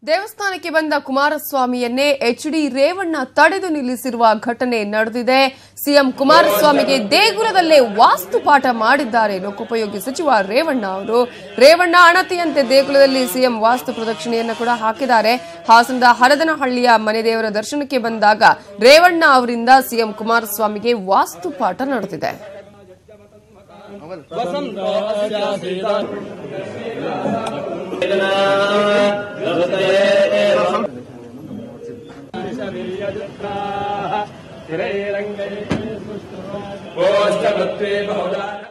ದೇವಸ್ಥಾನಕ್ಕೆ ಬಂದ ಕುಮಾರಸ್ವಾಮಿಯನ್ನೇ H D Revanna ತಡೆದು ನಿಲ್ಲಿಸಿರುವ ಘಟನೆ ನಡೆದಿದೆ ಸಿಎಂ ಕುಮಾರಸ್ವಾಮಿಗೆ ದೇಗುಲದಲ್ಲೇ ವಾಸ್ತುಪಾಠ ಮಾಡಿದ್ದಾರೆ ಲೋಕೋಪಯೋಗಿ ಸಚಿವ ರೇವಣ್ಣ ಅವರು ರೇವಣ್ಣ ಅಣತಿಯಂತೆ ದೇಗುಲದಲ್ಲಿ ಸಿಎಂ ವಾಸ್ತು ಪ್ರದಕ್ಷಿಣೆಯನ್ನು ಕೂಡ ಹಾಕಿದ್ದಾರೆ ಹಾಸನದ ಹರದನಹಳ್ಳಿಯ ಮನೆ ದೇವರ ದರ್ಶನಕ್ಕೆ ಬಂದಾಗ ರೇವಣ್ಣ ಅವರಿಂದ ಸಿಎಂ ಕುಮಾರಸ್ವಾಮಿಗೆ ವಾಸ್ತುಪಾಠ ನಡೆದಿದೆ ಓಷ್ಟಭತ್ವೇ ಬಹುಧಾ